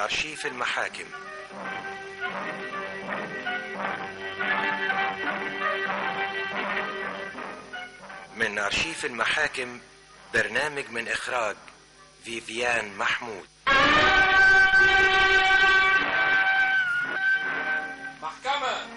أرشيف المحاكم من أرشيف المحاكم برنامج من إخراج فيفيان محمود محكمة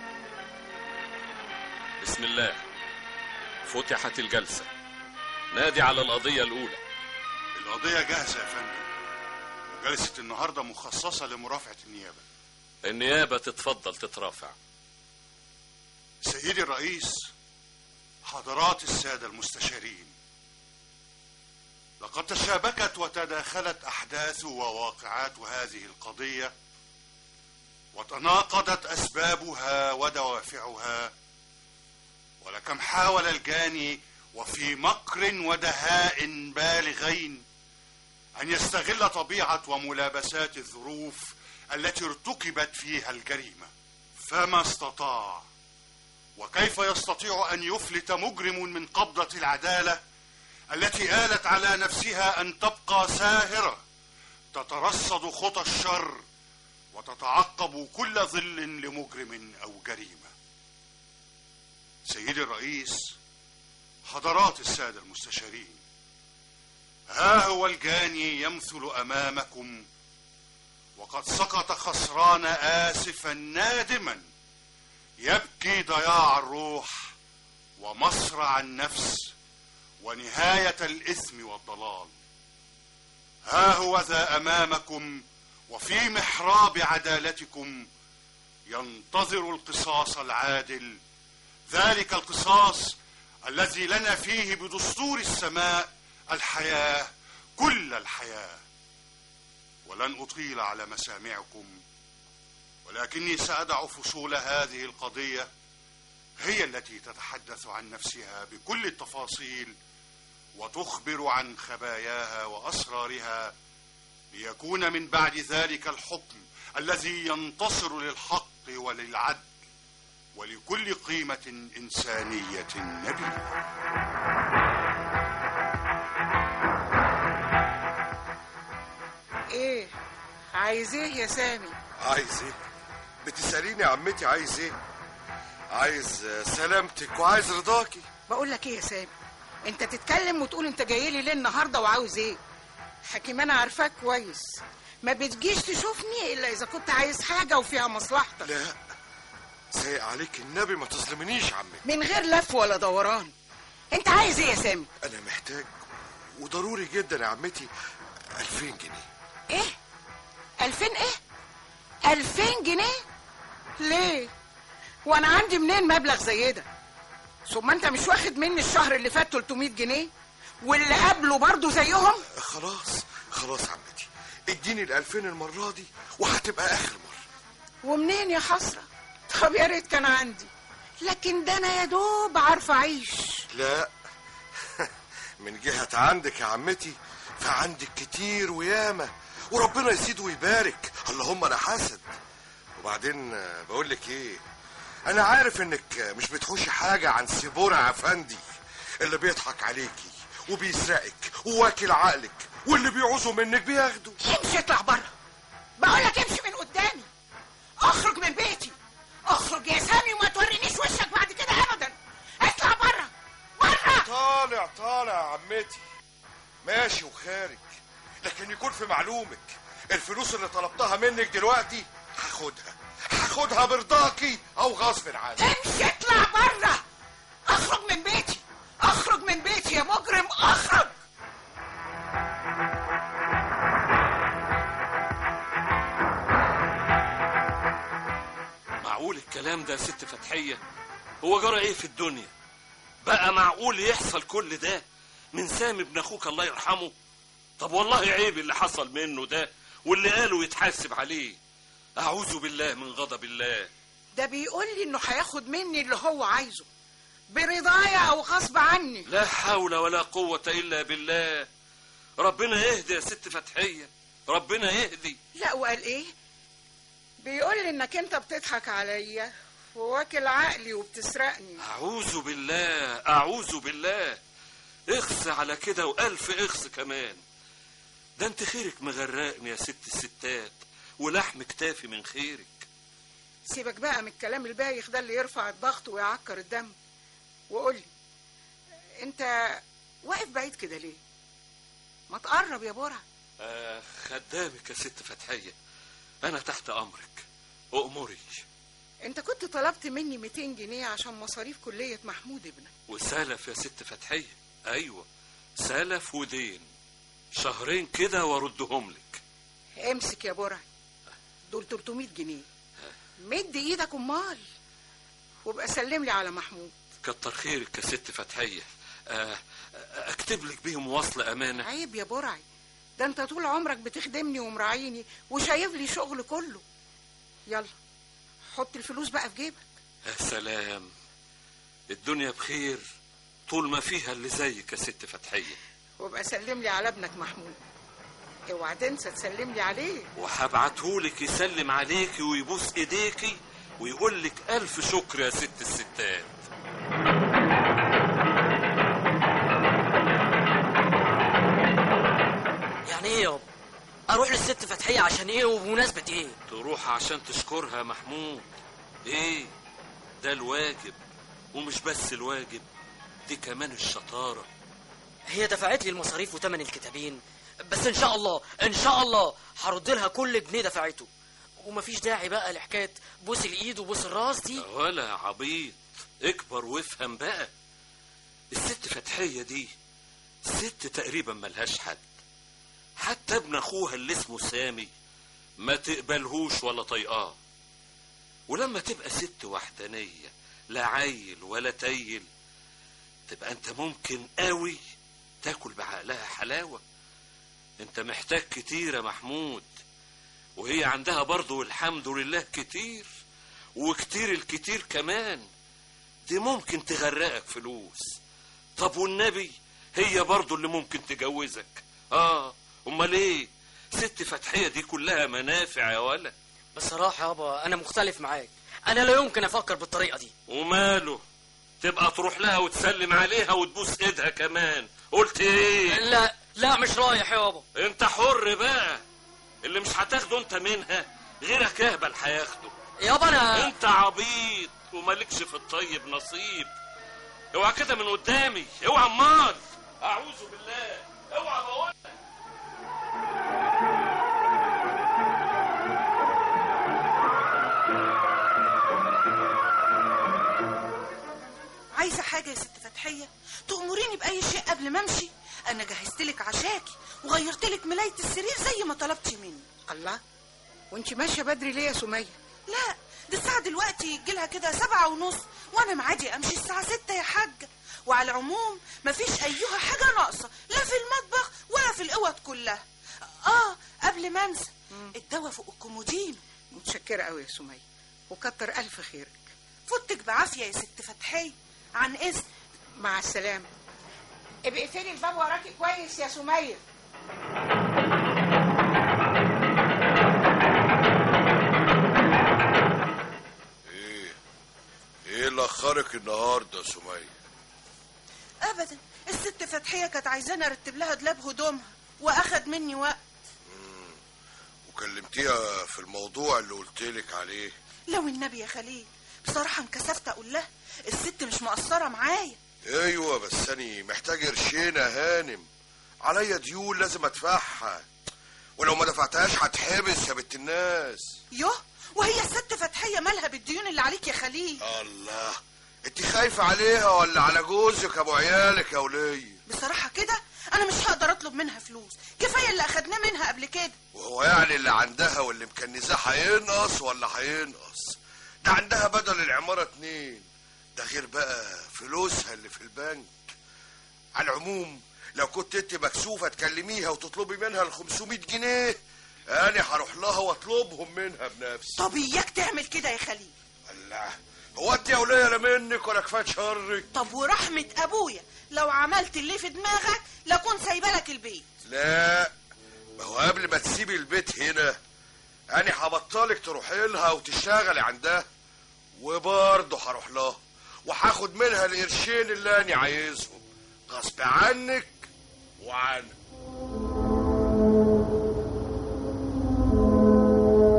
بسم الله فتحت الجلسة نادي على القضية الأولى القضية جاهزة يا فندم وجلسة النهاردة مخصصة لمرافعة النيابة النيابة تتفضل تترافع سيدي الرئيس حضرات السادة المستشارين لقد تشابكت وتداخلت أحداث وواقعات هذه القضية وتناقضت أسبابها ودوافعها ولكم حاول الجاني وفي مكر ودهاء بالغين أن يستغل طبيعة وملابسات الظروف التي ارتكبت فيها الجريمة فما استطاع وكيف يستطيع أن يفلت مجرم من قبضة العدالة التي آلت على نفسها أن تبقى ساهرة تترصد خطى الشر وتتعقب كل ظل لمجرم أو جريمة سيدي الرئيس حضرات السادة المستشارين ها هو الجاني يمثل أمامكم وقد سقط خسران آسفا نادما يبكي ضياع الروح ومصرع النفس ونهاية الإثم والضلال ها هو ذا أمامكم وفي محراب عدالتكم ينتظر القصاص العادل ذلك القصاص الذي لنا فيه بدستور السماء الحياة كل الحياة ولن أطيل على مسامعكم ولكني سأدع فصول هذه القضية هي التي تتحدث عن نفسها بكل التفاصيل وتخبر عن خباياها وأسرارها ليكون من بعد ذلك الحكم الذي ينتصر للحق وللعدل ولكل قيمة إنسانية نبيلة ايه عايز ايه يا سامي عايز ايه بتسأليني يا عمتي عايز ايه عايز آه، سلامتك وعايز رضاكي بقول لك ايه يا سامي انت تتكلم وتقول انت جاي لي ليه النهارده وعاوز ايه حكيم انا عارفاك كويس ما بتجيش تشوفني الا اذا كنت عايز حاجه وفيها مصلحتك لا سايق عليك النبي ما تظلمنيش عمتي من غير لف ولا دوران انت عايز ايه يا سامي انا محتاج وضروري جدا يا عمتي 2000 جنيه ايه ألفين ايه ألفين جنيه ليه وانا عندي منين مبلغ زي ده ثم انت مش واخد مني الشهر اللي فات 300 جنيه واللي قبله برضه زيهم خلاص خلاص عمتي اديني ال 2000 المرة دي وهتبقى اخر مرة ومنين يا حسرة طب يا ريت كان عندي لكن ده انا يا دوب عارفه اعيش لا من جهة عندك يا عمتي فعندك كتير وياما وربنا يزيد ويبارك اللهم لا حسد وبعدين آه، بقول لك ايه انا عارف انك آه، مش بتحوشي حاجة عن سيبورة افندي اللي بيضحك عليكي وبيسرقك وواكل عقلك واللي بيعوزوا منك بياخدوا امشي اطلع بره بقول لك امشي من قدامي اخرج من بيتي اخرج يا سامي وما تورينيش وشك بعد كده ابدا اطلع بره بره طالع طالع يا عمتي ماشي وخارج لكن يكون في معلومك الفلوس اللي طلبتها منك دلوقتي هاخدها هاخدها برضاكي او غصب عنك امشي اطلع بره اخرج من بيتي اخرج من بيتي يا مجرم اخرج معقول الكلام ده يا ست فتحية هو جرى ايه في الدنيا بقى معقول يحصل كل ده من سامي ابن اخوك الله يرحمه طب والله عيب اللي حصل منه ده واللي قاله يتحاسب عليه اعوذ بالله من غضب الله ده بيقول لي انه هياخد مني اللي هو عايزه برضايا او غصب عني لا حول ولا قوة الا بالله ربنا يهدي يا ست فتحية ربنا يهدي لا وقال ايه بيقول لي انك انت بتضحك عليا وواكل عقلي وبتسرقني اعوذ بالله اعوذ بالله اخس على كده والف اخس كمان ده انت خيرك مغرقني يا ست الستات ولحم كتافي من خيرك سيبك بقى من الكلام البايخ ده اللي يرفع الضغط ويعكر الدم وقول لي انت واقف بعيد كده ليه ما تقرب يا برع آه خدامك يا ست فتحية أنا تحت أمرك أؤمري انت كنت طلبت مني 200 جنيه عشان مصاريف كلية محمود ابنك وسلف يا ست فتحية أيوة سلف ودين شهرين كده وردهم لك امسك يا برع دول 300 جنيه مد ايدك امال وابقى سلم لي على محمود كتر خيرك يا ست فتحية آه آه، أكتب لك بيهم وصل أمانة عيب يا برعي ده انت طول عمرك بتخدمني ومراعيني وشايف لي شغل كله يلا حط الفلوس بقى في جيبك يا سلام الدنيا بخير طول ما فيها اللي زيك يا ست فتحية وابقى سلم لي على ابنك محمود اوعى تنسى تسلم لي عليه وهبعتهولك يسلم عليكي ويبوس ايديكي ويقول لك ألف شكر يا ست الستات يعني ايه يابا اروح للست فتحيه عشان ايه وبمناسبه ايه تروح عشان تشكرها يا محمود ايه ده الواجب ومش بس الواجب دي كمان الشطارة هي دفعت لي المصاريف وتمن الكتابين بس ان شاء الله ان شاء الله هرد لها كل جنيه دفعته ومفيش داعي بقى لحكايه بوس الايد وبوس الراس دي ولا عبيط اكبر وافهم بقى الست فتحية دي ست تقريبا ملهاش حد حتى ابن اخوها اللي اسمه سامي ما تقبلهوش ولا طيقاه ولما تبقى ست وحدانية لا عيل ولا تيل تبقى انت ممكن قوي تاكل بعقلها حلاوة انت محتاج كتير يا محمود وهي عندها برضو الحمد لله كتير وكتير الكتير كمان دي ممكن تغرقك فلوس طب والنبي هي برضو اللي ممكن تجوزك اه امال ايه ست فتحية دي كلها منافع يا ولا بصراحه يابا انا مختلف معاك انا لا يمكن افكر بالطريقه دي وماله تبقى تروح لها وتسلم عليها وتبوس ايدها كمان قلت ايه لا لا مش رايح يابا انت حر بقى اللي مش هتاخده انت منها غيرك اهبل هياخده يابا انا انت عبيط ومالكش في الطيب نصيب اوعى كده من قدامي اوعى امال اعوذ بالله اوعى بقول عايزه حاجه يا ست فتحيه تأمريني بأي شيء قبل ما امشي انا جهزت لك عشاكي وغيرت لك ملايه السرير زي ما طلبتي مني الله وانت ماشيه بدري ليه يا سميه لا دي الساعه دلوقتي يجيلها كده سبعة ونص وانا معادي امشي الساعه ستة يا حاجه وعلى العموم مفيش ايها حاجه ناقصه لا في المطبخ ولا في الاوض كلها اه قبل ما انسى الدواء فوق الكومودين متشكره قوي يا سميه وكتر الف خيرك فوتك بعافيه يا ست فتحيه عن اذن مع السلامه ابقي اقفلي الباب وراكي كويس يا سميه ايه ايه اللي اخرك النهارده يا سميه ابدا الست فتحيه كانت عايزاني ارتب لها دولاب هدومها واخد مني وقت وكلمتيها في الموضوع اللي قلتلك عليه لو النبي يا خليل بصراحه انكسفت اقول لها الست مش مقصره معايا ايوه بس انا محتاج قرشين يا هانم عليا ديون لازم ادفعها ولو ما دفعتهاش هتحبس يا بنت الناس يوه وهي الست فتحيه مالها بالديون اللي عليك يا خليل الله انت خايفه عليها ولا على جوزك ابو عيالك يا وليه بصراحه كده انا مش هقدر اطلب منها فلوس كفايه اللي اخدناه منها قبل كده وهو يعني اللي عندها واللي مكنزاه هينقص ولا هينقص ده عندها بدل العمارة اتنين ده غير بقى فلوسها اللي في البنك على العموم لو كنت انت مكسوفة تكلميها وتطلبي منها ال 500 جنيه انا هروح لها واطلبهم منها بنفسي طب اياك تعمل كده يا خليل الله هو انت يا وليه لا منك ولا كفايه شرك طب ورحمه ابويا لو عملت اللي في دماغك لكون سايبه لك البيت لا ما هو قبل ما تسيبي البيت هنا انا هبطلك تروحي لها وتشتغلي عندها وبرضه هروح لها وهاخد منها القرشين اللي انا عايزهم غصب عنك وعنك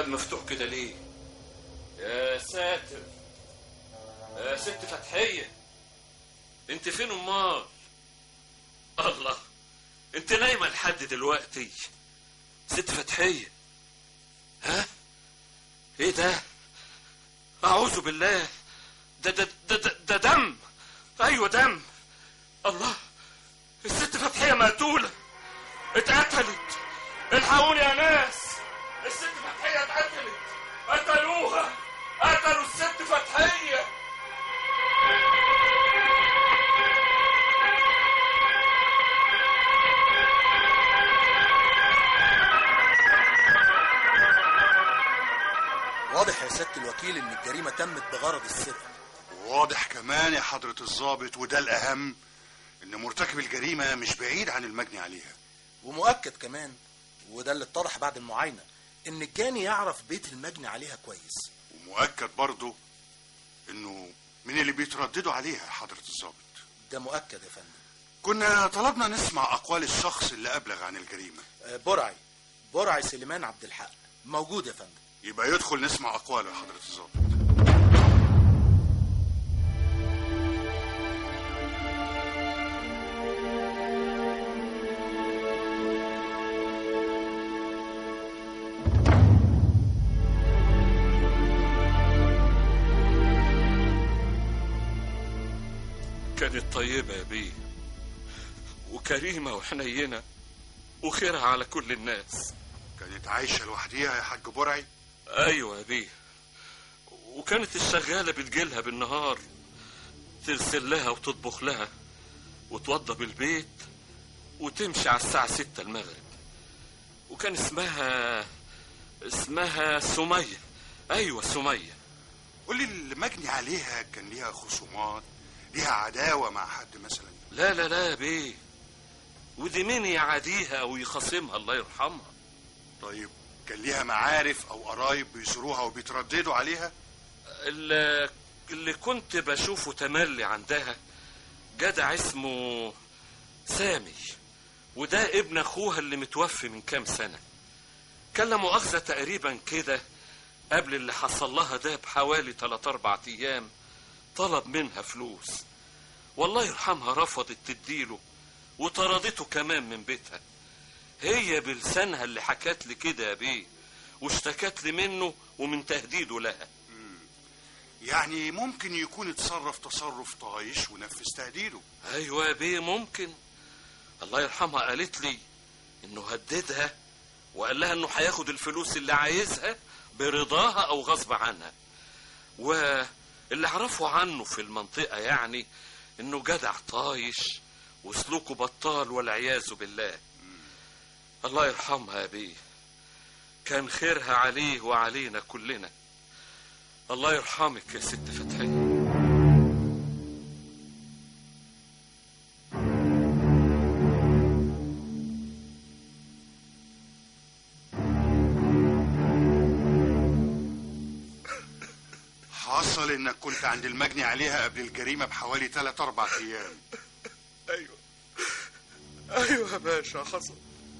الباب مفتوح كده ليه يا ساتر يا ست فتحية انت فين امال الله انت نايمة لحد دلوقتي ست فتحية ها ايه ده اعوذ بالله ده ده ده, ده, ده دم ايوه دم الله الست فتحية مقتولة اتقتلت الحقوني يا ناس الست فتحية اتقتلت قتلوها قتلوا الست فتحية واضح يا سيادة الوكيل ان الجريمة تمت بغرض السرقة واضح كمان يا حضرة الضابط وده الأهم إن مرتكب الجريمة مش بعيد عن المجني عليها ومؤكد كمان وده اللي اتضح بعد المعاينة ان الجاني يعرف بيت المجني عليها كويس ومؤكد برضه إنه من اللي بيترددوا عليها يا حضرة الضابط ده مؤكد يا فندم كنا طلبنا نسمع أقوال الشخص اللي أبلغ عن الجريمة آه، برعي برعي سليمان عبد الحق موجود يا فندم يبقى يدخل نسمع أقواله يا حضرة الضابط كانت طيبة يا بيه وكريمة وحنينة وخيرها على كل الناس كانت عايشة لوحديها يا حاج برعي ايوه يا بيه وكانت الشغالة بتجيلها بالنهار تغسل لها وتطبخ لها وتوضب البيت وتمشي على الساعة ستة المغرب وكان اسمها اسمها سمية ايوه سمية قولي المجني عليها كان ليها خصومات ليها عداوة مع حد مثلا لا لا لا يا بيه ودي مين يعاديها ويخاصمها الله يرحمها طيب كان ليها معارف أو قرايب بيزوروها وبيترددوا عليها اللي, اللي كنت بشوفه تملي عندها جدع اسمه سامي وده ابن اخوها اللي متوفي من كام سنة كان لا مؤاخذة تقريبا كده قبل اللي حصل لها ده بحوالي 3 4 ايام طلب منها فلوس والله يرحمها رفضت تديله وطردته كمان من بيتها هي بلسانها اللي حكت لي كده يا بيه واشتكت لي منه ومن تهديده لها يعني ممكن يكون اتصرف تصرف طايش ونفذ تهديده ايوه يا بيه ممكن الله يرحمها قالت لي انه هددها وقال لها انه هياخد الفلوس اللي عايزها برضاها او غصب عنها واللي اعرفه عنه في المنطقة يعني انه جدع طايش وسلوكه بطال والعياذ بالله الله يرحمها يا بيه كان خيرها عليه وعلينا كلنا الله يرحمك يا ست فتحية حصل انك كنت عند المجني عليها قبل الجريمة بحوالي 3 4 ايام ايوه ايوه يا باشا حصل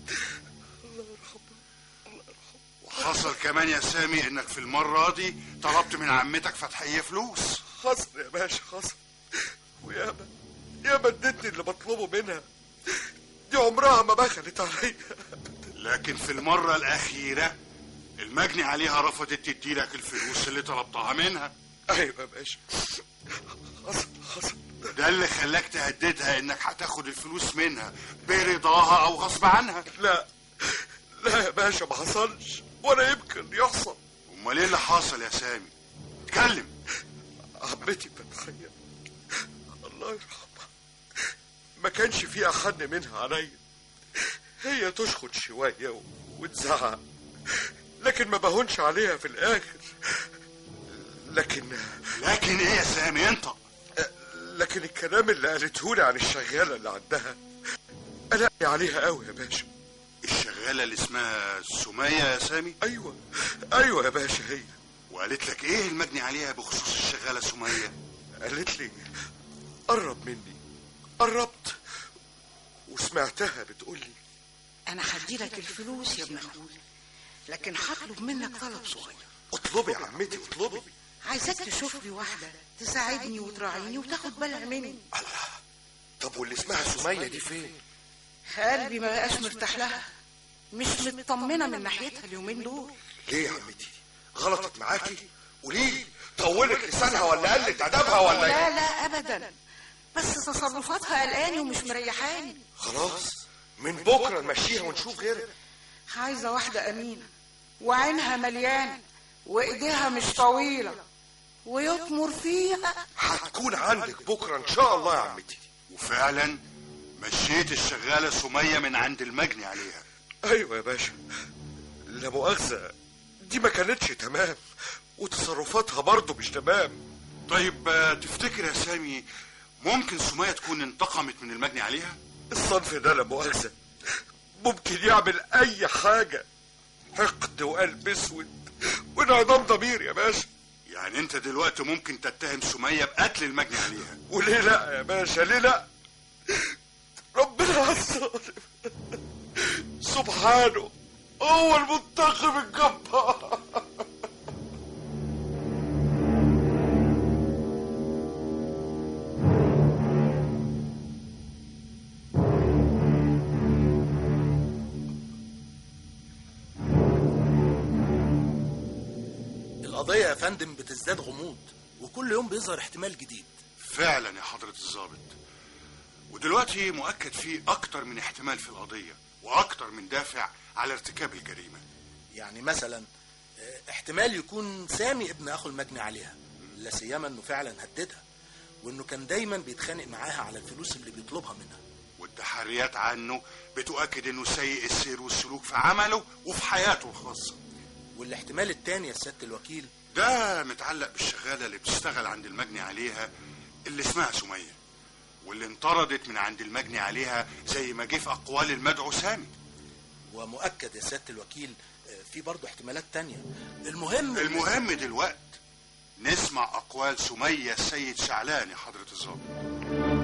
وحصل كمان يا سامي انك في المرة دي طلبت من عمتك فتحية فلوس حصل يا باشا حصل وياما ياما ادتني اللي بطلبه منها دي عمرها ما بخلت عليا لكن في المرة الأخيرة المجني عليها رفضت تديلك الفلوس اللي طلبتها منها ايوه يا باشا حصل حصل ده اللي خلاك تهددها انك هتاخد الفلوس منها برضاها او غصب عنها لا لا يا باشا ما حصلش ولا يمكن يحصل امال ايه اللي حصل يا سامي اتكلم عمتي فتحية الله يرحمها ما كانش فيها حد منها عليا هي تشخط شوية و- وتزعق لكن ما بهونش عليها في الآخر لكن لكن ايه يا سامي انت لكن الكلام اللي قالته لي عن الشغالة اللي عندها قلقني عليها قوي يا باشا الشغالة اللي اسمها سمية يا سامي ايوه ايوه يا باشا هي وقالت لك ايه المجني عليها بخصوص الشغالة سمية قالت لي قرب مني قربت وسمعتها بتقول لي انا هدي لك الفلوس يا ابن اخويا لكن هطلب منك طلب صغير اطلبي يا عمتي اطلبي عايزاك تشوف لي واحدة تساعدني وتراعيني وتاخد بالها مني طب واللي اسمها سمية دي فين قلبي ما بقاش مرتاح لها مش مطمنة من ناحيتها اليومين دول ليه يا عمتي غلطت معاكي وليه طولت لسانها ولا قلت ادبها ولا لا ايه لا أبدا بس تصرفاتها قلقاني ومش مريحاني خلاص من بكره نمشيها ونشوف غيرها عايزة واحدة أمينة وعينها مليانة وإيديها مش طويلة ويطمر فيها هتكون عندك بكره ان شاء الله يا عمتي وفعلا مشيت الشغالة سمية من عند المجني عليها ايوه يا باشا لا مؤاخذه دي ما كانتش تمام وتصرفاتها برضه مش تمام طيب آه، تفتكر يا سامي ممكن سمية تكون انتقمت من المجني عليها الصنف ده لا مؤاخذه ممكن يعمل اي حاجه حقد وقلب اسود وانعدام ضمير يا باشا يعني انت دلوقتي ممكن تتهم سمية بقتل المجني عليها وليه لا يا باشا ليه لا ربنا على الظالم سبحانه هو المنتقم الجبار القضية يا فندم بتزداد غموض وكل يوم بيظهر احتمال جديد فعلا يا حضرة الضابط ودلوقتي مؤكد في أكتر من احتمال في القضية وأكتر من دافع على ارتكاب الجريمة يعني مثلا اه، احتمال يكون سامي ابن اخو المجني عليها لا سيما انه فعلا هددها وانه كان دايما بيتخانق معاها على الفلوس اللي بيطلبها منها والتحريات عنه بتؤكد انه سيء السير والسلوك في عمله وفي حياته الخاصة والاحتمال التاني يا سيادة الوكيل ده متعلق بالشغالة اللي بتشتغل عند المجني عليها اللي اسمها سمية واللي انطردت من عند المجني عليها زي ما جه في أقوال المدعو سامي ومؤكد يا سيادة الوكيل اه، في برضه احتمالات تانية المهم المهم دلوقت نسمع أقوال سمية السيد شعلان يا حضرة الضابط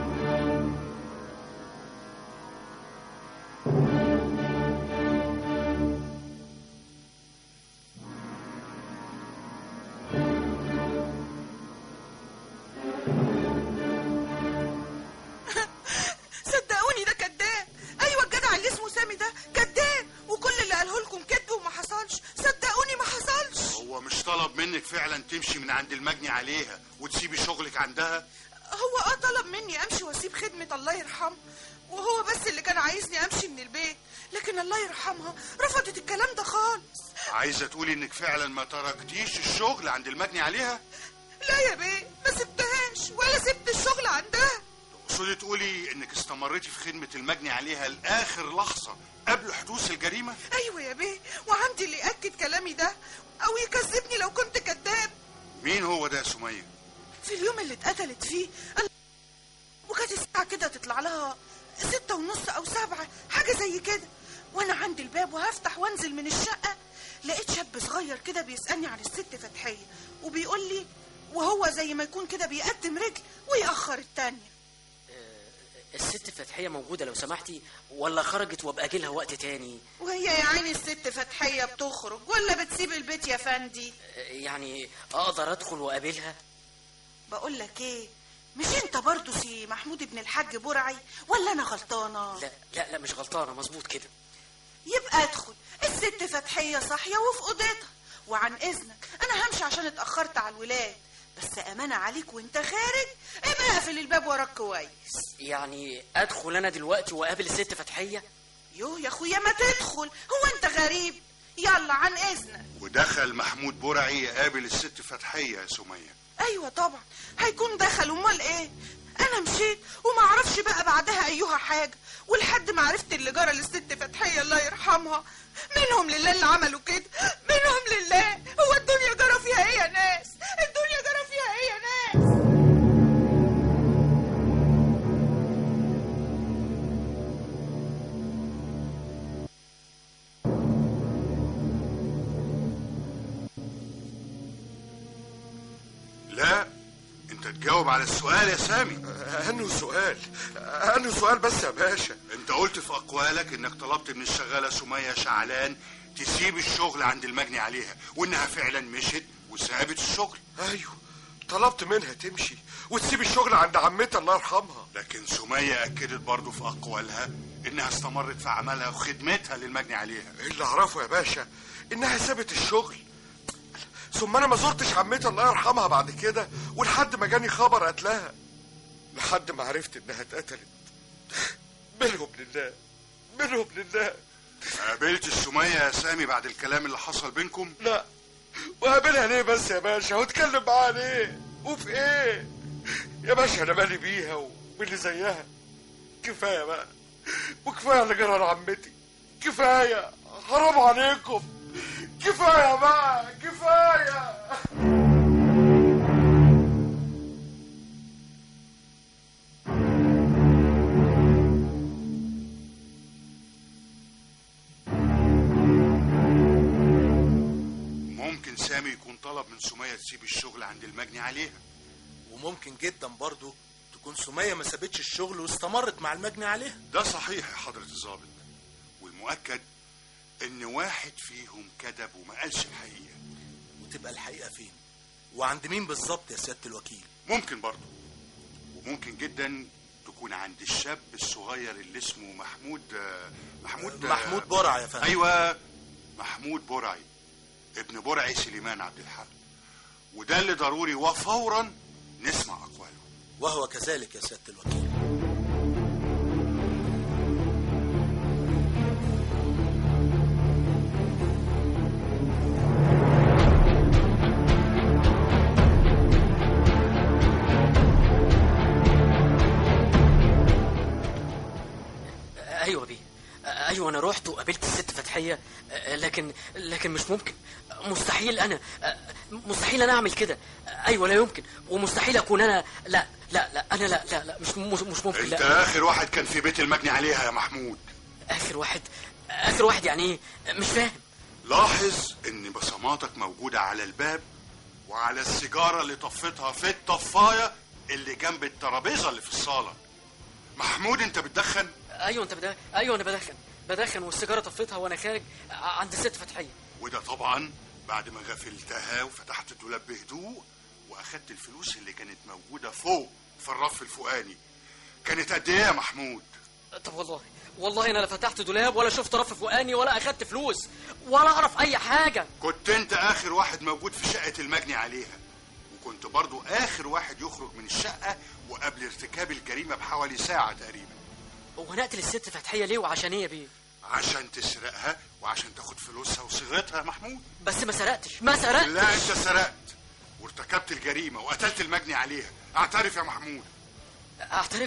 صدقوني ده كذاب ايوه الجدع اللي اسمه سامي ده كذاب وكل اللي قاله لكم كذب وما حصلش صدقوني ما حصلش هو مش طلب منك فعلا تمشي من عند المجني عليها وتسيبي شغلك عندها هو اه طلب مني امشي واسيب خدمه الله يرحمه وهو بس اللي كان عايزني امشي من البيت لكن الله يرحمها رفضت الكلام ده خالص عايزة تقولي انك فعلا ما تركتيش الشغل عند المجني عليها لا يا بيه ما سبتهاش ولا سبت الشغل عندها تقصدي تقولي انك استمريتي في خدمة المجني عليها لآخر لحظة قبل حدوث الجريمة ايوه يا بيه وعندي اللي ياكد كلامي ده او يكذبني لو كنت كذاب مين هو ده يا سمية في اليوم اللي اتقتلت فيه أنا- وكانت الساعة كده تطلع لها ستة ونص أو سبعة حاجة زي كده وأنا عند الباب وهفتح وأنزل من الشقة لقيت شاب صغير كده بيسألني عن الست فتحية وبيقول لي وهو زي ما يكون كده بيقدم رجل ويأخر التانية الست فتحية موجودة لو سمحتي ولا خرجت وابقى اجي لها وقت تاني وهي يا عيني الست فتحية بتخرج ولا بتسيب البيت يا فندي يعني اقدر ادخل واقابلها بقول لك ايه مش انت برضو سي محمود ابن الحاج برعي ولا انا غلطانه لا لا لا مش غلطانة مظبوط كده يبقى ادخل الست فتحية صاحية وفي اوضتها وعن اذنك انا همشي عشان اتأخرت على الولاد بس امانة عليك وانت خارج ابقى اقفل الباب وراك كويس يعني ادخل انا دلوقتي واقابل الست فتحية يوه يا اخويا ما تدخل هو انت غريب يلا عن اذنك ودخل محمود برعي يقابل الست فتحية يا سمية ايوه طبعا هيكون دخل امال ايه انا مشيت وما اعرفش بقى بعدها ايها حاجه ولحد ما عرفت اللي جرى للست فتحيه الله يرحمها منهم لله اللي عملوا كده منهم لله هو الدنيا جرى فيها ايه يا ناس الدنيا جرى فيها ايه يا ناس لا انت تجاوب على السؤال يا سامي انه سؤال انه سؤال بس يا باشا انت قلت في اقوالك انك طلبت من الشغالة سمية شعلان تسيب الشغل عند المجني عليها وانها فعلا مشت وسابت الشغل ايوه طلبت منها تمشي وتسيب الشغل عند عمتها الله يرحمها لكن سمية أكدت برضه في أقوالها إنها استمرت في عملها وخدمتها للمجني عليها اللي اعرفه يا باشا انها سابت الشغل ثم انا ما زرتش عمتها الله يرحمها بعد كده ولحد ما جاني خبر قتلها لحد ما عرفت انها اتقتلت منهم لله منهم لله قابلت السمية يا سامي بعد الكلام اللي حصل بينكم لا وقابلها ليه بس يا باشا واتكلم معاها ليه وفي ايه يا باشا انا مالي بيها وباللي زيها كفايه بقى وكفايه اللي جرى لعمتي كفايه حرام عليكم كفايه بقى كفايه ممكن سامي يكون طلب من سمية تسيب الشغل عند المجني عليها وممكن جدا برضو تكون سمية ما سابتش الشغل واستمرت مع المجني عليها ده صحيح يا حضرة الضابط والمؤكد إن واحد فيهم كذب وما قالش الحقيقة وتبقى الحقيقة فين وعند مين بالظبط يا سيادة الوكيل ممكن برضه وممكن جدا تكون عند الشاب الصغير اللي اسمه محمود آه، محمود آه، محمود برع يا فندم ايوه محمود برعي ابن برعي سليمان عبد الحق وده اللي ضروري وفورا نسمع اقواله وهو كذلك يا سيادة الوكيل ايوه بيه ايوه انا رحت وقابلت الست فتحيه لكن لكن مش ممكن مستحيل انا مستحيل انا اعمل كده ايوه لا يمكن ومستحيل اكون انا لا لا لا انا لا لا لا مش مش, مش ممكن انت لا اخر واحد كان في بيت المجني عليها يا محمود اخر واحد اخر واحد يعني ايه مش فاهم لاحظ ان بصماتك موجودة على الباب وعلى السيجارة اللي طفتها في الطفاية اللي جنب الترابيزة اللي في الصالة محمود انت بتدخن ايوه انت بدخن ايوه انا بدخن بدخن والسيجاره طفيتها وانا خارج ع- عند الست فتحيه وده طبعا بعد ما غفلتها وفتحت الدولاب بهدوء واخدت الفلوس اللي كانت موجودة فوق في الرف الفوقاني كانت قد ايه يا محمود طب والله والله انا لا فتحت دولاب ولا شفت رف فوقاني ولا اخدت فلوس ولا اعرف اي حاجه كنت انت اخر واحد موجود في شقة المجني عليها وكنت برضو اخر واحد يخرج من الشقة وقبل ارتكاب الجريمة بحوالي ساعة تقريبا هو نقتل الست فتحيه ليه وعشان ايه يا بيه عشان تسرقها وعشان تاخد فلوسها وصيغتها يا محمود بس ما سرقتش ما سرقتش لا انت سرقت وارتكبت الجريمة وقتلت المجني عليها اعترف يا محمود اعترف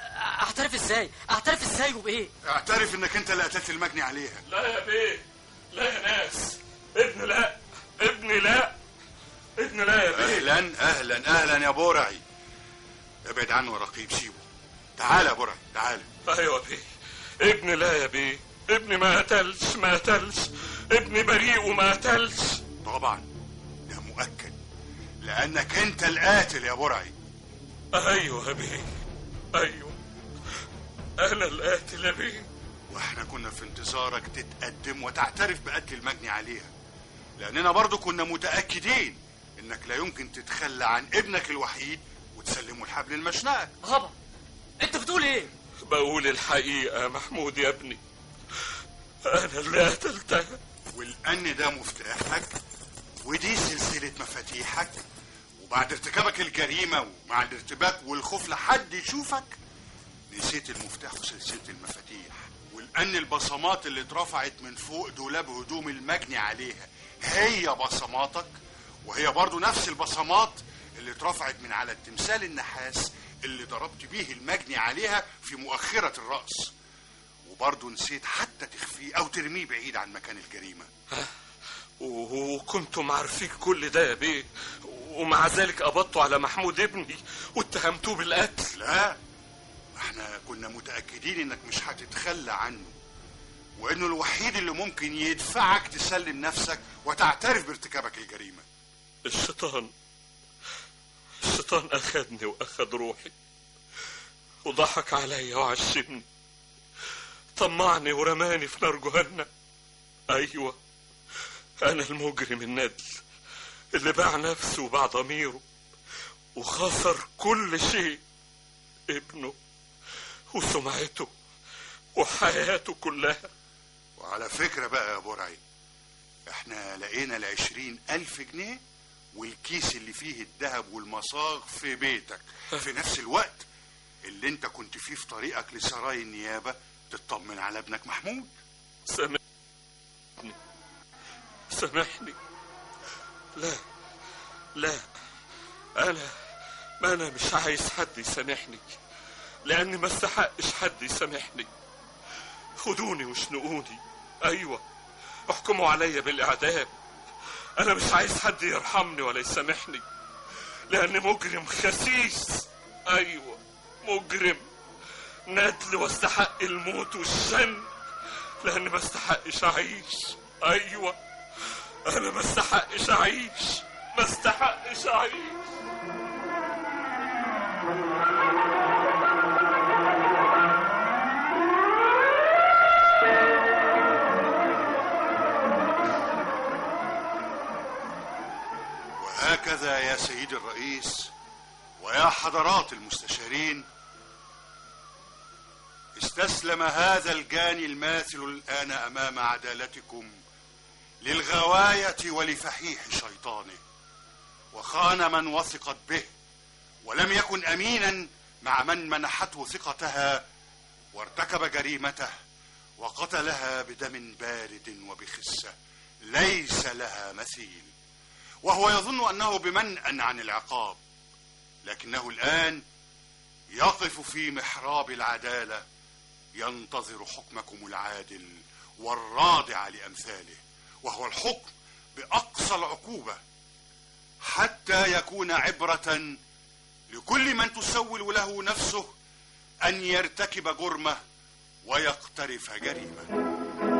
اعترف ازاي اعترف ازاي وبايه اعترف انك انت اللي قتلت المجني عليها لا يا بيه لا يا ناس ابن لا ابني لا ابن لا يا بيه اهلا اهلا اهلا يا برعي ابعد عنه يا رقيب سيبه تعال يا برعي تعال ايوه بيه ابني لا يا بيه ابني ما قتلش ما قتلش ابني بريء وما قتلش طبعا ده مؤكد لانك انت القاتل يا برعي ايوه يا بيه ايوه انا القاتل يا بيه واحنا كنا في انتظارك تتقدم وتعترف بقتل المجني عليها لاننا برضو كنا متاكدين انك لا يمكن تتخلى عن ابنك الوحيد وتسلمه الحبل المشنقه هبا انت بتقول ايه بقول الحقيقة يا محمود يا ابني أنا اللي قتلتها والان ده مفتاحك ودي سلسله مفاتيحك وبعد ارتكابك الجريمه ومع الارتباك والخوف لحد يشوفك نسيت المفتاح وسلسله المفاتيح والان البصمات اللي اترفعت من فوق دولاب هدوم المجني عليها هي بصماتك وهي برضو نفس البصمات اللي اترفعت من على التمثال النحاس اللي ضربت بيه المجني عليها في مؤخرة الرأس وبرضو نسيت حتى تخفيه أو ترميه بعيد عن مكان الجريمة و- وكنتم عارفين كل ده يا بيه ومع ذلك قبضتوا على محمود ابني واتهمتوه بالقتل لا احنا كنا متأكدين انك مش هتتخلى عنه وانه الوحيد اللي ممكن يدفعك تسلم نفسك وتعترف بارتكابك الجريمة الشيطان الشيطان أخدني وأخد روحي وضحك عليا وعشمني طمعني ورماني في نار جهنم أيوة أنا المجرم الندل اللي باع نفسه وباع ضميره وخسر كل شيء ابنه وسمعته وحياته كلها وعلى فكرة بقى يا برعي احنا لقينا العشرين ألف جنيه والكيس اللي فيه الذهب والمصاغ في بيتك في نفس الوقت اللي انت كنت فيه في طريقك لسراي النيابة تطمن على ابنك محمود سامحني سامحني لا لا انا ما انا مش عايز حد يسامحني لاني ما استحقش حد يسامحني خدوني وشنقوني ايوه احكموا عليا بالاعدام انا مش عايز حد يرحمني ولا يسامحني لاني مجرم خسيس ايوه مجرم ندل واستحق الموت والشن لاني ما استحقش اعيش ايوه انا ما استحقش اعيش ما استحقش اعيش وهكذا يا سيدي الرئيس ويا حضرات المستشارين استسلم هذا الجاني الماثل الآن أمام عدالتكم للغواية ولفحيح شيطانه وخان من وثقت به ولم يكن أمينا مع من منحته ثقتها وارتكب جريمته وقتلها بدم بارد وبخسة ليس لها مثيل وهو يظن أنه بمنأ عن العقاب لكنه الآن يقف في محراب العدالة ينتظر حكمكم العادل والرادع لأمثاله وهو الحكم بأقصى العقوبة حتى يكون عبرة لكل من تسول له نفسه أن يرتكب جرمه ويقترف جريمه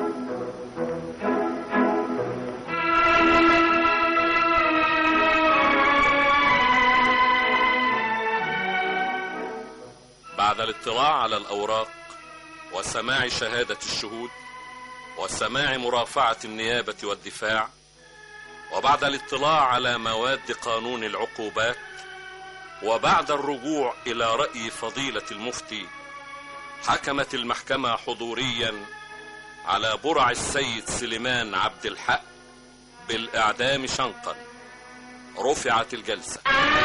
بعد الاطلاع على الأوراق وسماع شهادة الشهود وسماع مرافعة النيابة والدفاع وبعد الاطلاع على مواد قانون العقوبات وبعد الرجوع إلى رأي فضيلة المفتي حكمت المحكمة حضوريا على برع السيد سليمان عبد الحق بالإعدام شنقا رفعت الجلسة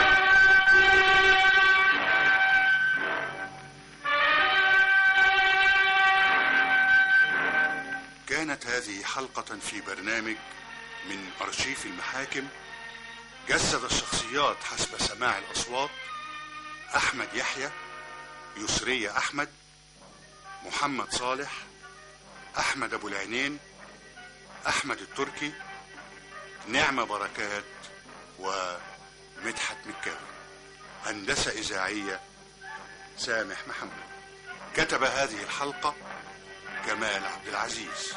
كانت هذه حلقة في برنامج من أرشيف المحاكم جسد الشخصيات حسب سماع الأصوات أحمد يحيى يسرية أحمد محمد صالح أحمد أبو العينين أحمد التركي نعمة بركات ومدحت مكاوي هندسة إذاعية سامح محمد كتب هذه الحلقة جمال عبد العزيز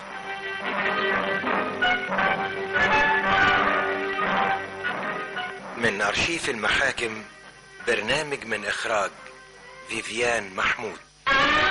من أرشيف المحاكم برنامج من إخراج فيفيان محمود